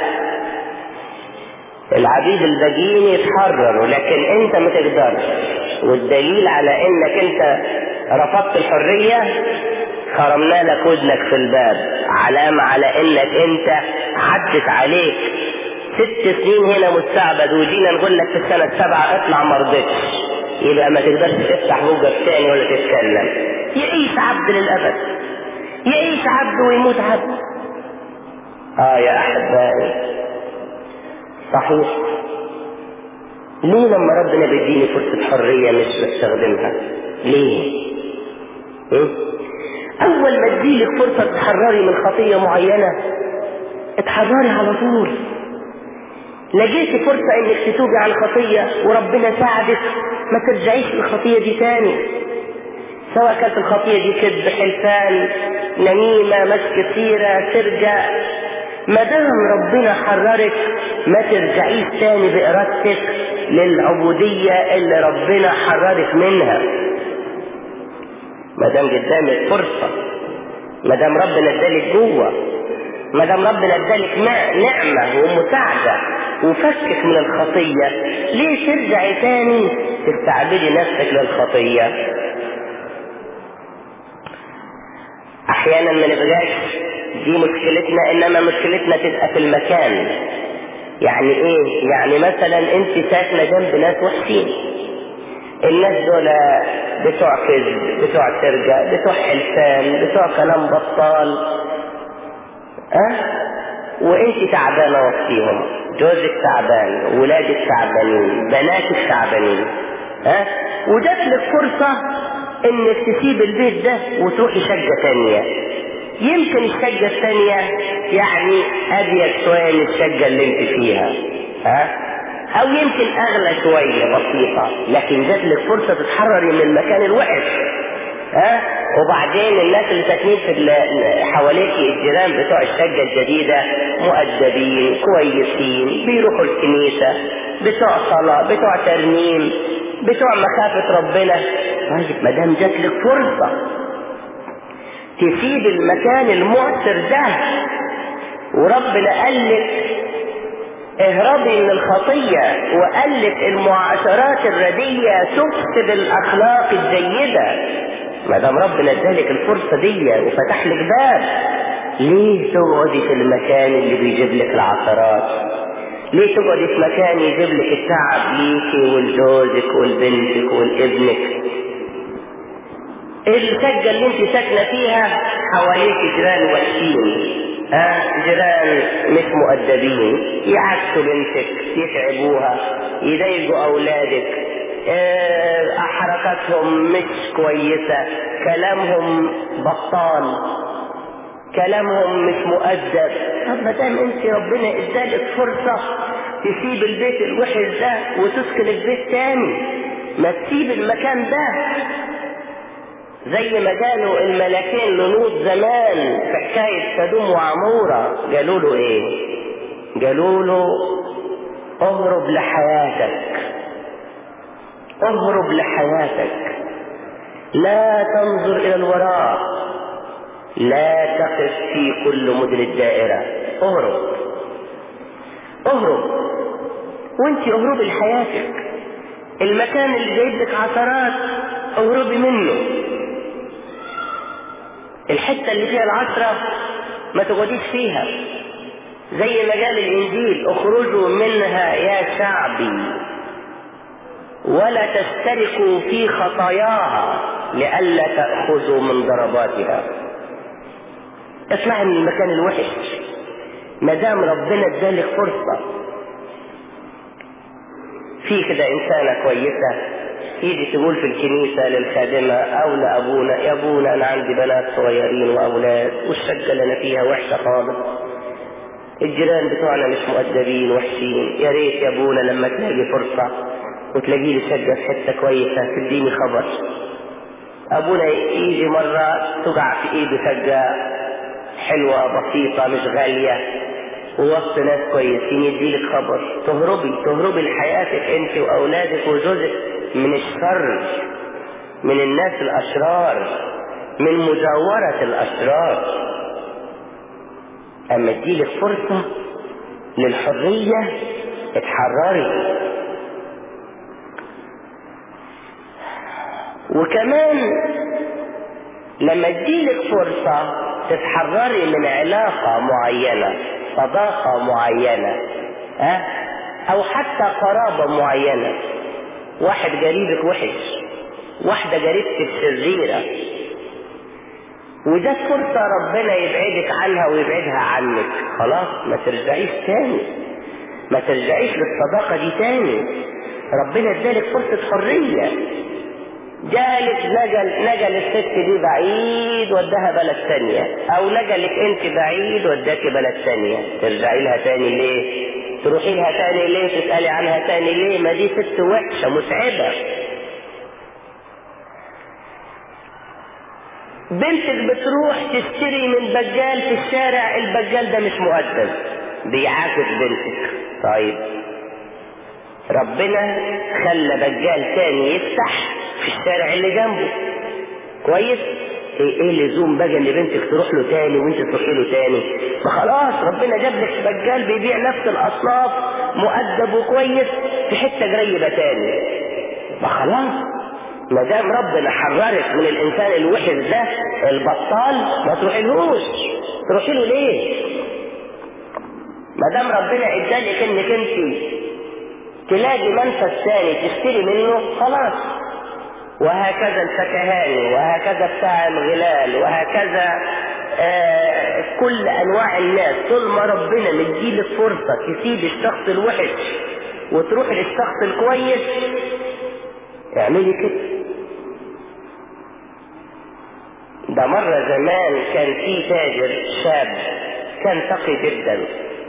العبيد الباقيين يتحرروا لكن انت ما تقدرش والدليل على انك انت رفضت الحرية خرمنا لك ودنك في الباب علامة على انك انت عدت عليك ست سنين هنا مستعبد وجينا نقول لك في السنة السابعة اطلع مرضتش يبقى ما تقدرش تفتح بوقك تاني ولا تتكلم يعيش عبد للأبد يعيش عبد ويموت عبد اه يا احبائي صحيح ليه لما ربنا بيديني فرصة حرية مش بستخدمها ليه م? اول ما تجيلك فرصة تتحرري من خطية معينة اتحرري على طول لقيتي فرصة انك تتوبي عن خطية وربنا ساعدك ما ترجعيش للخطية دي تاني سواء كانت الخطية دي كذب حلفان نميمة مسك سيرة ترجع ما دام ربنا حررك ما ترجعيش تاني بإرادتك للعبودية اللي ربنا حررك منها ما دام قدامك فرصة ما دام ربنا ادالك جوه ما دام ربنا ادالك نعمة ومساعدة وفكك من الخطية ليه ترجعي تاني تستعبدي نفسك للخطية احيانا ما نبقاش دي مشكلتنا انما مشكلتنا تبقى في المكان يعني ايه يعني مثلا انت ساكنة جنب ناس وحشين الناس دول بتوع كذب بتوع سرقة بتوع حلفان بتوع كلام بطال ها أه؟ وانت تعبانة وسطيهم جوزك تعبان ولادك تعبانين بناتك تعبانين ها أه؟ وجات لك فرصة انك تسيب البيت ده وتروحي شقة تانية يمكن الشقة الثانية يعني أضيق شوية من الشقة اللي انت فيها ها أو يمكن أغلى شوية بسيطة لكن جات لك فرصة تتحرري من المكان الوحش ها وبعدين الناس اللي ساكنين في حواليك الجيران بتوع الشقة الجديدة مؤدبين كويسين بيروحوا الكنيسة بتوع صلاة بتوع ترنيم بتوع مخافة ربنا طيب ما دام جات لك فرصة تسيب المكان المعسر ده وربنا قال لك اهربي من الخطية وقال لك المعاشرات الردية تفسد الأخلاق الجيدة ما دام ربنا ادالك الفرصة دي وفتح لك باب ليه تقعدي في المكان اللي بيجيب لك العثرات ليه تقعدي في مكان يجيب لك التعب ليكي ولجوزك ولبنتك ولابنك الشقة اللي انت ساكنة فيها حواليك جيران وحشين ها جيران مش مؤدبين يعكسوا بنتك يتعبوها يضايقوا اولادك اه حركاتهم مش كويسة كلامهم بطال كلامهم مش مؤدب طب ما دام انت ربنا ادالك فرصة تسيب البيت الوحش ده وتسكن البيت تاني ما تسيب المكان ده زي ما قالوا الملكين لنوط زمان في حكاية سدوم وعمورة قالوا له ايه قالوا له اهرب لحياتك اهرب لحياتك لا تنظر الى الوراء لا تقف في كل مدن الدائرة اهرب اهرب وانت اهربي لحياتك المكان اللي جايب لك عثرات اهربي منه الحتة اللي فيها العثرة ما تقعديش فيها زي ما قال الانجيل اخرجوا منها يا شعبي ولا تشتركوا في خطاياها لئلا تأخذوا من ضرباتها اطلعي من المكان الوحش ما دام ربنا ادالك فرصة في كده انسانة كويسة يجي تقول في الكنيسة للخادمة او لابونا يا ابونا انا عندي بنات صغيرين واولاد والشقة اللي انا فيها وحشة خالص الجيران بتوعنا مش مؤدبين وحشين يا ريت يا ابونا لما تلاقي فرصة وتلاقي لي شقة في حتة كويسة تديني خبر ابونا يجي مرة تقع في ايده شقة حلوة بسيطة مش غالية ووسط ناس كويسين يديلك خبر تهربي تهربي لحياتك انت واولادك وجوزك من الشر من الناس الاشرار من مجاورة الاشرار اما تجيلك فرصة للحرية اتحرري وكمان لما تجيلك فرصة تتحرري من علاقة معينة صداقة معينة ها او حتى قرابة معينة واحد قريبك وحش واحدة قريبتك شريرة وده فرصة ربنا يبعدك عنها ويبعدها عنك خلاص ما ترجعيش تاني ما ترجعيش للصداقة دي تاني ربنا ادالك فرصة حرية جالك نجل نجل الست دي بعيد وداها بلد ثانية او نجلك انت بعيد وداكي بلد ثانية ترجعي لها تاني ليه تروحي لها تاني ليه تسألي عنها تاني ليه ما دي ست وحشة متعبة بنتك بتروح تشتري من بجال في الشارع البجال ده مش مؤدب بيعاكس بنتك طيب ربنا خلى بجال تاني يفتح في الشارع اللي جنبه كويس ايه ايه اللزوم بقى ان بنتك تروح له تاني وانت تروحي له تاني ما خلاص ربنا جاب لك بجال بيبيع نفس الاصناف مؤدب وكويس في حته قريبه تاني ما خلاص ما دام ربنا حررك من الانسان الوحش ده البطال ما تروحيلهوش تروحي له ليه ما دام ربنا ادالك انك انت تلاقي منفذ ثاني تشتري منه خلاص وهكذا الفكهاني وهكذا بتاع الغلال وهكذا آه كل انواع الناس طول ما ربنا مديلك فرصة تسيب الشخص الوحش وتروح للشخص الكويس اعملي كده ده مرة زمان كان في تاجر شاب كان تقي جدا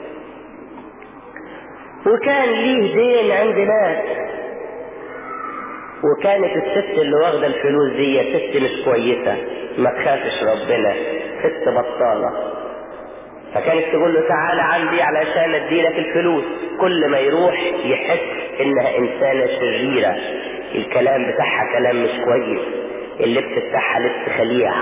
وكان ليه دين عند ناس وكانت الست اللي واخده الفلوس دي ست مش كويسه ما تخافش ربنا ست بطاله فكانت تقول له تعالى عندي علشان اديلك الفلوس كل ما يروح يحس انها انسانه شريره الكلام بتاعها كلام مش كويس اللبس بتاعها لبس خليع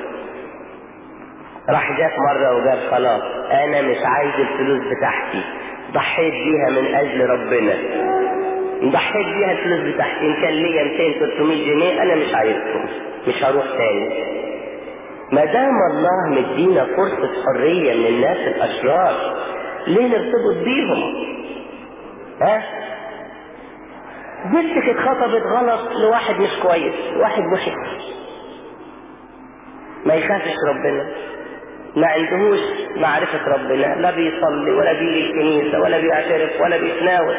راح جات مرة وقال خلاص انا مش عايز الفلوس بتاعتي ضحيت بيها من اجل ربنا ضحيت بيها الفلوس بتاعتي ان كان ليا 200 300 جنيه انا مش عايزهم مش هروح تاني ما دام الله مدينا فرصة حرية من الناس الاشرار ليه نرتبط بيهم ها بنتك اتخطبت غلط لواحد مش كويس واحد وحش ما يخافش ربنا ما عندهوش معرفة ربنا لا بيصلي ولا بيجي الكنيسة ولا بيعترف ولا بيتناول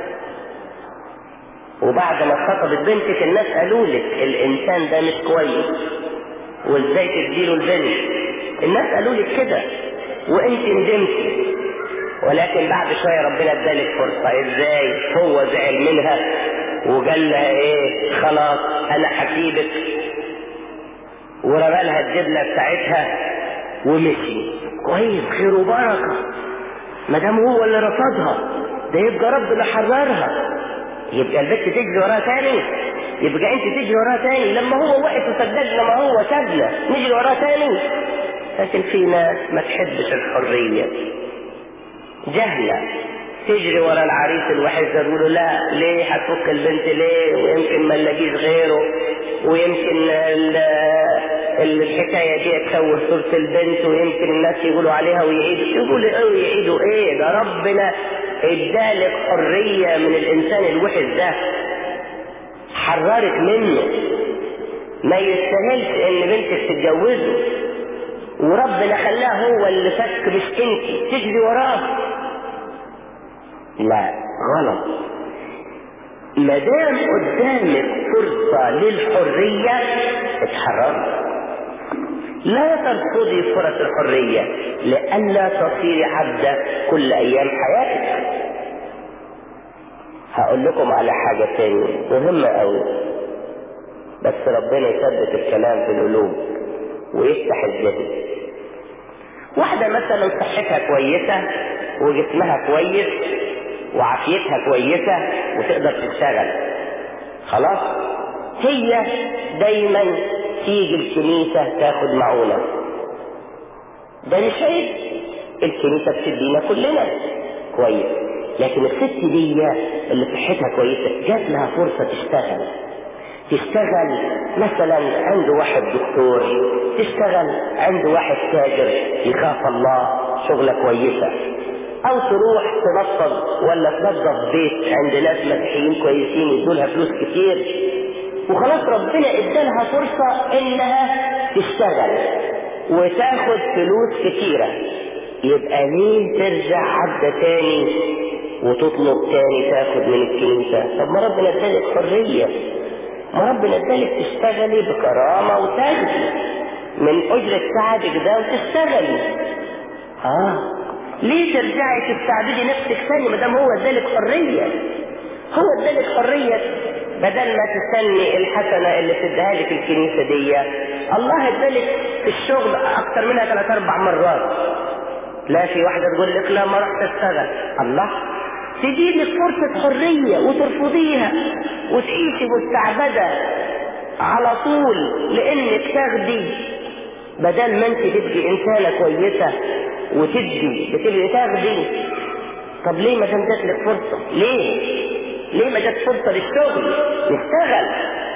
وبعد ما اتخطبت بنتك الناس قالوا لك الانسان ده مش كويس وازاي تديله البنت الناس قالوا لك كده وانت ندمتي ولكن بعد شويه ربنا ادالك فرصه ازاي هو زعل منها وقال لها ايه خلاص انا هسيبك ورمى لها الدبله بتاعتها ومشي كويس خير وبركه ما دام هو اللي رفضها ده يبقى ربنا حررها يبقى البت تجري وراها تاني يبقى انت تجري وراها تاني لما هو وقف وسددنا ما هو سابنا نجري وراها تاني لكن في ناس ما تحبش الحريه جهله تجري ورا العريس الوحش ده تقول له لا ليه هتفك البنت ليه ويمكن ما نلاقيش غيره ويمكن الحكاية دي تسوي صورة البنت ويمكن الناس يقولوا عليها ويعيدوا يقولوا ايه ويعيدوا ايه ده ربنا ادالك حرية من الانسان الوحش ده حررك منه ما يستاهلش ان بنتك تتجوزه وربنا خلاه هو اللي فك مش انت تجري وراه لا غلط ما دام قدامك فرصة للحرية اتحرري لا ترفضي فرص الحرية لئلا تصيري عبدة كل أيام حياتك هقول لكم على حاجة تاني مهمة أوي بس ربنا يثبت الكلام في القلوب ويفتح الذهن واحدة مثلا صحتها كويسة وجسمها كويس وعافيتها كويسة وتقدر تشتغل خلاص هي دايما تيجي الكنيسة تاخد معونة ده مش عيب الكنيسة بتدينا كلنا كويس لكن الست دي اللي صحتها كويسة جات لها فرصة تشتغل تشتغل مثلا عند واحد دكتور تشتغل عند واحد تاجر يخاف الله شغلة كويسة او تروح تنصب ولا تنظف بيت عند ناس مسيحيين كويسين يدولها فلوس كتير وخلاص ربنا ادالها فرصة انها تشتغل وتاخد فلوس كتيرة يبقى ليه ترجع عبدة تاني وتطلب تاني تاخد من الكنيسة طب ما ربنا ادالك حرية ما ربنا ادالك تشتغلي بكرامة وتاخدي من اجرة تعبك ده وتشتغلي اه ليه ترجعي تستعبدي نفسك تاني ما دام هو ادالك حرية هو ادالك حرية بدل ما تستني الحسنة اللي بتديها لك الكنيسة دي الله ادالك في الشغل اكتر منها ثلاث اربع مرات لا في واحدة تقول لك لا ما رحت اشتغل الله تجي لك فرصة حرية وترفضيها وتعيشي مستعبدة على طول لانك تاخدي بدل ما انت تبقي انسانة كويسة وتدي بتبقي تاخدي طب ليه ما دام جات لك فرصة ليه ليه ما جات فرصة للشغل نشتغل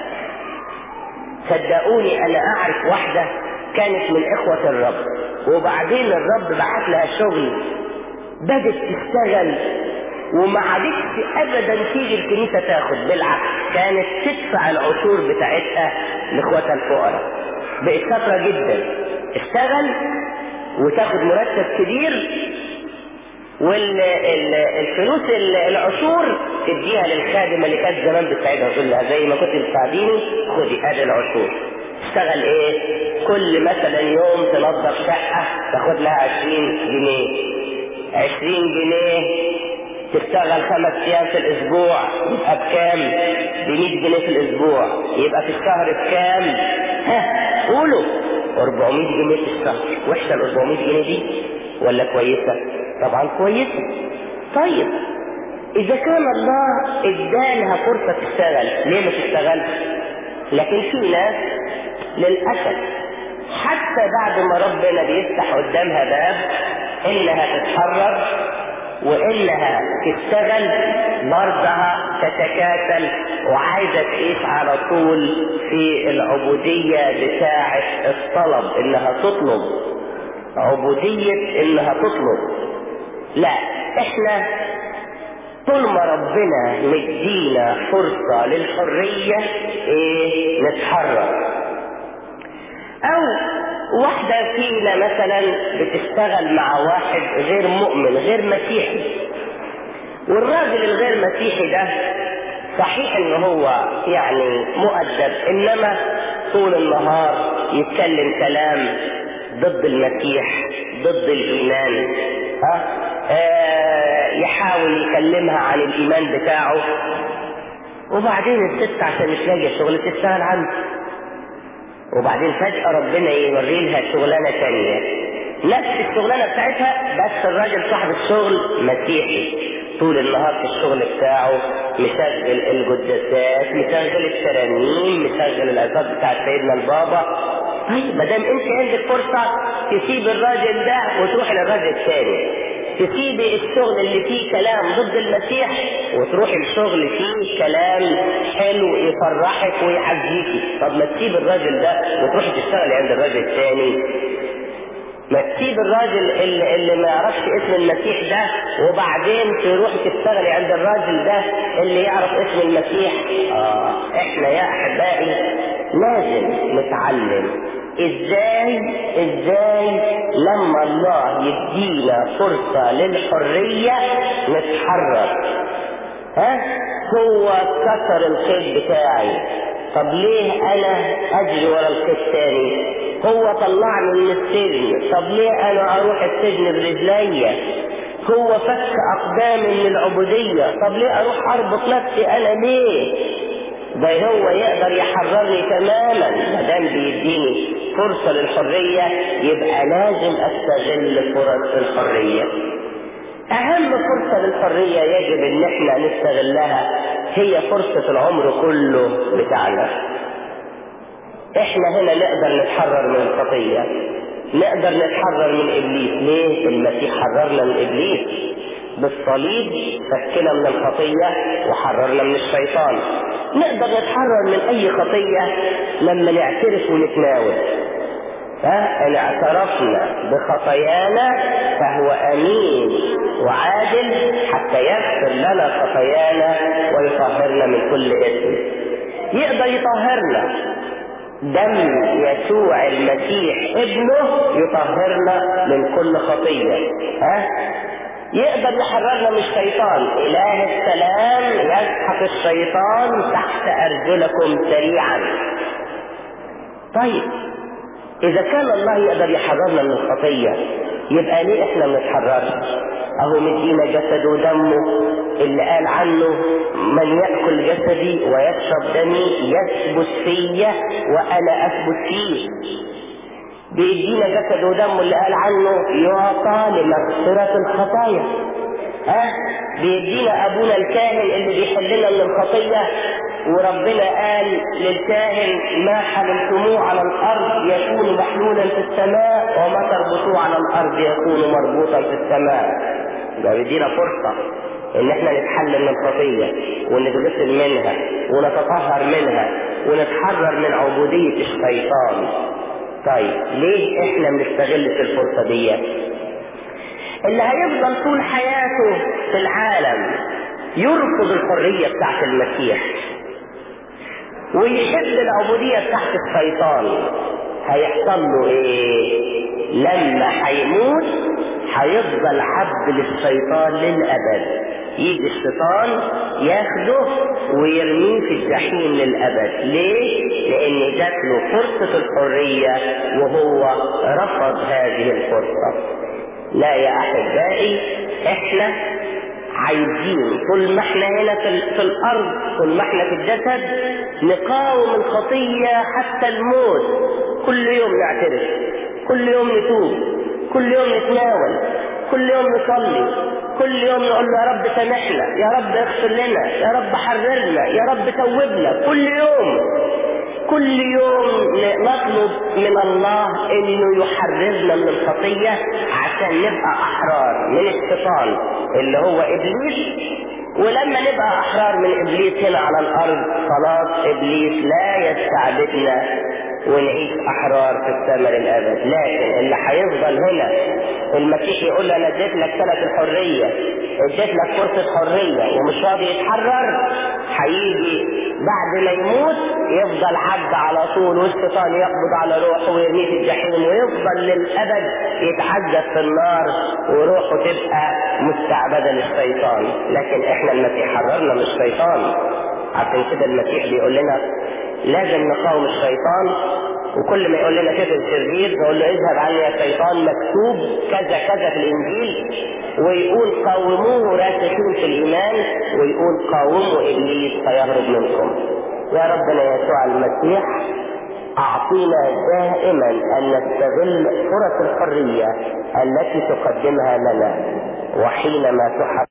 صدقوني انا اعرف واحدة كانت من اخوة الرب وبعدين الرب بعت لها شغل بدت تشتغل وما عادتش ابدا تيجي الكنيسة تاخد بالعكس كانت تدفع العشور بتاعتها لاخواتها الفقراء بقت شاطرة جدا اشتغل وتاخد مرتب كبير والفلوس العشور تديها للخادمة اللي كانت زمان بتساعدها تقول لها زي ما كنت بتساعديني خدي ادي العشور تشتغل ايه كل مثلا يوم تنظف شقة تاخد لها عشرين جنيه عشرين جنيه تشتغل خمس ايام في الاسبوع يبقى بكام ب 100 جنيه في الاسبوع يبقى في الشهر بكام ها قولوا 400 جنيه في الشهر وحشه ال 400 جنيه دي ولا كويسه طبعا كويسه طيب اذا كان الله ادالها فرصه تشتغل ليه ما تشتغلش لكن في ناس للاسف حتى بعد ما ربنا بيفتح قدامها باب انها تتحرر وانها تشتغل برضها تتكاسل وعايزه تعيش على طول في العبوديه بتاعه الطلب انها تطلب عبوديه انها تطلب لا احنا طول ما ربنا مدينا فرصه للحريه ايه نتحرك او واحدة فينا مثلا بتشتغل مع واحد غير مؤمن غير مسيحي والراجل الغير مسيحي ده صحيح ان هو يعني مؤدب انما طول النهار يتكلم كلام ضد المسيح ضد الايمان ها آه يحاول يكلمها عن الايمان بتاعه وبعدين الست عشان مش لاقيه شغل تشتغل عنده وبعدين فجأة ربنا يوري لها شغلانة تانية نفس الشغلانة بتاعتها بس الراجل صاحب الشغل مسيحي طول النهار في الشغل بتاعه مشغل الجداسات مشغل الترانيم مشغل العظات بتاعت سيدنا البابا طيب ما دام انت عندك فرصة تسيب الراجل ده وتروح للراجل الثاني تسيبي الشغل اللي فيه كلام ضد المسيح وتروحي الشغل فيه كلام حلو يفرحك ويعزيكي طب ما تسيب الراجل ده وتروحي تشتغلي عند الراجل الثاني ما تسيب الراجل اللي, اللي ما يعرفش اسم المسيح ده وبعدين تروحي تشتغلي عند الراجل ده اللي يعرف اسم المسيح اه احنا يا احبائي لازم نتعلم ازاي ازاي لما الله يدينا فرصة للحرية نتحرك ها هو كسر القيد بتاعي طب ليه انا اجري ورا القيد تاني هو طلعني من السجن طب ليه انا اروح السجن برجليا هو فك اقدامي من العبودية طب ليه اروح اربط نفسي انا ليه ده هو يقدر يحررني تماما ما دام بيديني فرصة للحرية يبقى لازم استغل فرص الحرية اهم فرصة للحرية يجب ان احنا نستغلها هي فرصة العمر كله بتاعنا احنا هنا نقدر نتحرر من الخطية نقدر نتحرر من ابليس ليه المسيح حررنا من ابليس بالصليب فكنا من الخطية وحررنا من الشيطان نقدر نتحرر من اي خطية لما نعترف ونتناول فإن اعترفنا بخطايانا فهو أمين وعادل حتى يغفر لنا خطايانا ويطهرنا من كل إثم يقدر يطهرنا دم يسوع المسيح ابنه يطهرنا من كل خطية ها يقدر يحررنا من الشيطان اله السلام يسحق الشيطان تحت ارجلكم سريعا طيب اذا كان الله يقدر يحررنا من الخطية يبقى ليه احنا ما نتحررش اهو مدينا جسد ودمه اللي قال عنه من يأكل جسدي ويشرب دمي يثبت فيا وانا اثبت فيه بيدينا جسد ودمه اللي قال عنه يعطى لمغفرة الخطايا ها بيدينا ابونا الكاهن اللي بيحلنا من الخطية وربنا قال للكاهن ما حللتموه على الارض يكون محلولا في السماء وما تربطوه على الارض يكون مربوطا في السماء ده بيدينا فرصة ان احنا نتحلل من الخطية ونتغسل منها ونتطهر منها ونتحرر من عبودية الشيطان طيب ليه احنا ما بنستغلش الفرصة دي اللي هيفضل طول حياته في العالم يرفض الحرية بتاعت المسيح ويحب العبودية بتاعت الشيطان هيحصل له ايه لما هيموت هيفضل عبد للشيطان للابد يجي الشيطان ياخده ويرميه في الجحيم للابد ليه لان جات له فرصة الحرية وهو رفض هذه الفرصة لا يا احبائي احنا عايزين طول ما احنا هنا في, في الارض طول ما احنا في الجسد نقاوم الخطية حتى الموت كل يوم نعترف كل يوم نتوب كل يوم نتناول كل يوم نصلي كل يوم نقول له يا رب سامحنا يا رب اغفر لنا يا رب حررنا يا رب توبنا كل يوم كل يوم نطلب من الله انه يحررنا من الخطية عشان نبقى احرار من الشيطان اللي هو ابليس ولما نبقى احرار من ابليس هنا على الارض خلاص ابليس لا يستعبدنا ونعيش احرار في الثمر الابد لكن اللي هيفضل هنا المسيح يقول له انا اديت لك سنه الحريه اديت لك فرصه حريه ومش راضي يتحرر هيجي بعد ما يموت يفضل عبد على طول والشيطان يقبض على روحه ويرميه في الجحيم ويفضل للابد يتعذب في النار وروحه تبقى مستعبده للشيطان لكن احنا المسيح حررنا من الشيطان عشان كده المسيح بيقول لنا لازم نقاوم الشيطان وكل ما يقول لنا كده شرير نقول له اذهب عني يا شيطان مكتوب كذا كذا في الانجيل ويقول قاوموه راسخين في الايمان ويقول قاوموا ابليس فيهرب منكم يا ربنا يسوع المسيح أعطينا دائما أن نستغل فرص الحرية التي تقدمها لنا وحينما تحب